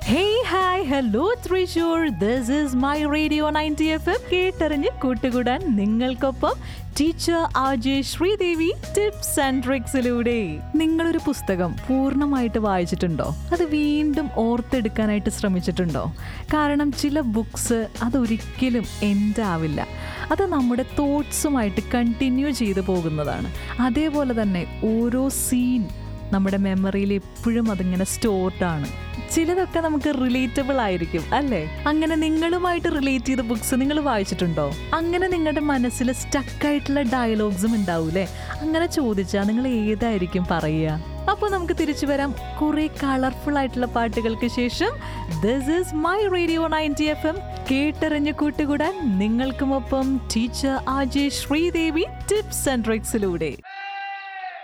hey hi hello Thrissur this is my radio ninety F M കേട്ടറിഞ്ഞ് കൂട്ടുകൂടാൻ നിങ്ങൾക്കൊപ്പം teacher RJ Sreedevi tips and ട്രിക്സിലൂടെ നിങ്ങളൊരു പുസ്തകം പൂർണ്ണമായിട്ട് വായിച്ചിട്ടുണ്ടോ അത് വീണ്ടും ഓർത്തെടുക്കാനായിട്ട് ശ്രമിച്ചിട്ടുണ്ടോ കാരണം ചില ബുക്സ് അതൊരിക്കലും എൻഡ് ആവില്ല അത് നമ്മുടെ തോട്ട്സുമായിട്ട് കണ്ടിന്യൂ ചെയ്തു പോകുന്നതാണ് അതേപോലെ തന്നെ ഓരോ സീൻ നമ്മുടെ മെമ്മറിയിൽ എപ്പോഴും അതിങ്ങനെ സ്റ്റോർഡ് ആണ് ചിലതൊക്കെ നമുക്ക് റിലേറ്റബിൾ ആയിരിക്കും അല്ലേ അങ്ങനെ നിങ്ങളുമായിട്ട് റിലേറ്റ് ചെയ്ത ബുക്സ് നിങ്ങൾ വായിച്ചിട്ടുണ്ടോ അങ്ങനെ നിങ്ങളുടെ മനസ്സിൽ സ്റ്റക്ക് ആയിട്ടുള്ള ഡയലോഗ്സും ഉണ്ടാവൂലേ അങ്ങനെ ചോദിച്ചാൽ നിങ്ങൾ ഏതായിരിക്കും പറയുക അപ്പോൾ നമുക്ക് തിരിച്ചു വരാം കുറെ കളർഫുൾ ആയിട്ടുള്ള പാട്ടുകൾക്ക് ശേഷം this is my radio ninety F M കേട്ടറിഞ്ഞ് കൂട്ടുകൂടാൻ നിങ്ങൾക്കുമൊപ്പം teacher RJ Sreedevi tips and ട്രിക്സിലൂടെ